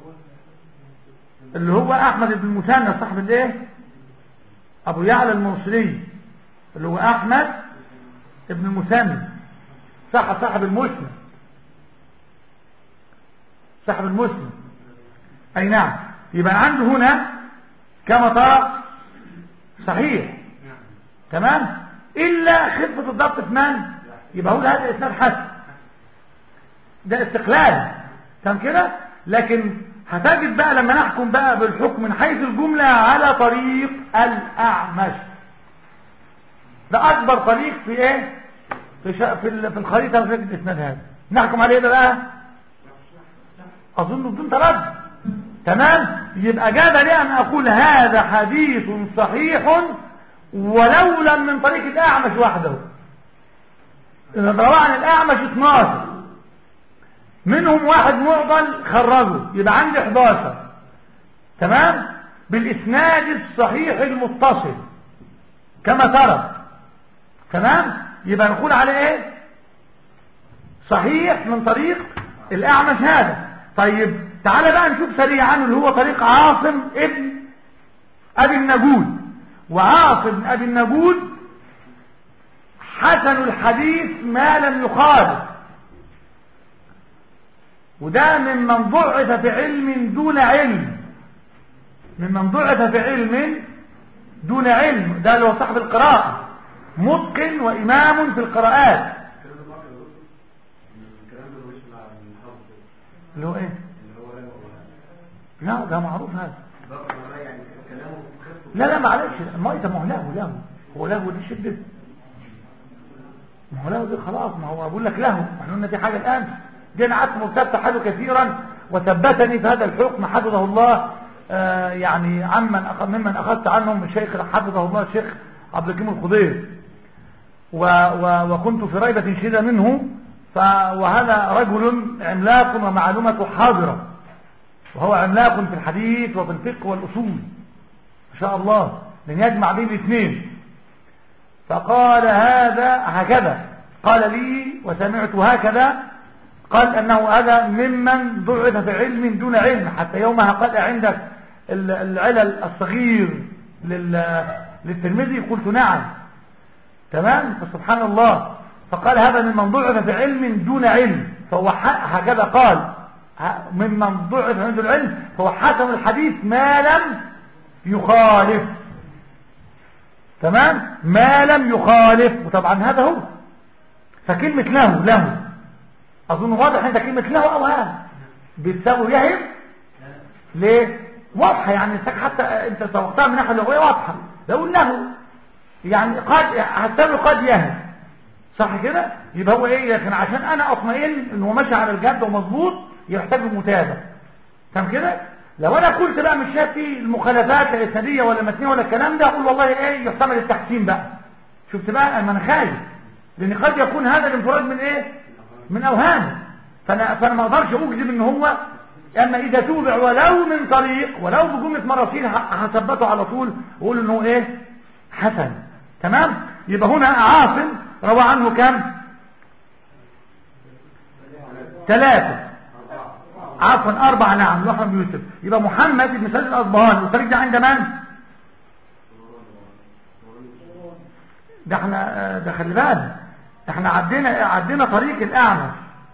اللي هو احمد بن المثنى صاحب الايه ابو يعلى الموصلي اللي هو احمد ابن المثنى صاحب صاحب المسلم صاحب المسلم اي نعم يبقى عنده هنا كما ترى صحيح تمام الا خفه الضبط في من يبقى هو هذا اسناد حسن ده استقلال تمام كده لكن هتجد بقى لما نحكم بقى بالحكم من حيث الجملة على طريق الأعمش ده أكبر طريق في إيه في, شا... في, ال... في الخريطة في الإسناد هذا نحكم عليه ده بقى أظن بدون تردد تمام يبقى جاد لي أن أقول هذا حديث صحيح ولولا من طريق الأعمش وحده إن رواه عن الأعمش 12 منهم واحد معضل خرجه يبقى عندي 11 تمام بالإسناد الصحيح المتصل كما ترى تمام يبقى نقول عليه ايه صحيح من طريق الأعمش هذا طيب تعالى بقى نشوف سريعا اللي هو طريق عاصم ابن أبي النجود وعاصم أبي النجود حسن الحديث ما لم يخالف وده ممن ضعف في علم دون علم ممن ضعف في علم دون علم ده اللي هو صاحب القراءة متقن وإمام في القراءات الكلام ده باطل يا دكتور الكلام ده مش مع الحافظ اللي هو ايه اللي هو لا ولا لا ده معروف هذا باطل ولا يعني كلامه خفته لا لا معلش ما انت ما هو له له هو له دي شدة ما هو له دي خلاص ما هو بقول لك له احنا قلنا دي حاجة الآن دي انا قعدت مرتبت حاله كثيرا وثبتني في هذا الحكم حفظه الله آه يعني عمن أخذ ممن أخذت عنهم الشيخ حفظه الله الشيخ عبد الحكيم الخضير و و وكنت في ريبة شديدة منه ف وهذا رجل عملاق ومعلومته حاضرة وهو عملاق في الحديث وفي الفقه والأصول ما شاء الله لن يجمع بين الاثنين فقال هذا هكذا قال لي وسمعت هكذا قال أنه هذا ممن ضعف في علم دون علم حتى يومها قال عندك ال- العلل الصغير لل- للترمذي قلت نعم تمام فسبحان الله فقال هذا ممن ضعف في علم دون علم فهو ح- هكذا قال ه- ممن ضعف عنده العلم فهو حسن الحديث ما لم يخالف تمام ما لم يخالف وطبعا هذا هو فكلمة له له أظن واضح أنت كلمة له أو هذا بتساوي يهم ليه واضحة يعني الساك حتى أنت سوقتها من ناحية لغوية واضحة لو له يعني قد هتساوي قد يهم صح كده يبقى هو ايه لكن عشان انا اطمئن ان هو ماشي على الجد ومظبوط يحتاج المتابعه تمام كده لو انا قلت بقى مش شايف فيه المخالفات لا اسناديه ولا متنيه ولا الكلام ده اقول والله ايه يحتمل التحسين بقى شفت بقى انا خايف لان قد يكون هذا الانفراد من ايه من اوهام فانا فانا ما اقدرش اجزم ان هو اما اذا توبع ولو من طريق ولو بجمله مراسيل ه- هثبته على طول واقول انه ايه حسن تمام يبقى هنا عاصم روى عنه كم ثلاثة عفوا أربعة نعم لحم بن يوسف يبقى محمد بن سعيد الأصبهاني والطريق ده عند من؟ ده احنا ده خلي بالك احنا عدينا عدينا طريق الأعمش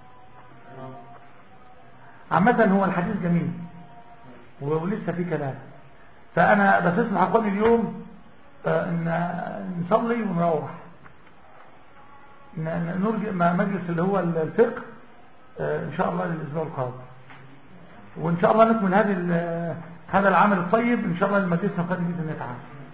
عامة هو الحديث جميل ولسه في كلام فأنا بستسمح أقول اليوم آه، ان نصلي ونروح ن- ن- نرجع مع مجلس اللي هو الفقه آه، ان شاء الله للاسبوع القادم وان شاء الله نكمل هذه ال- هذا العمل الطيب ان شاء الله لمجلسنا القادم باذن الله تعالى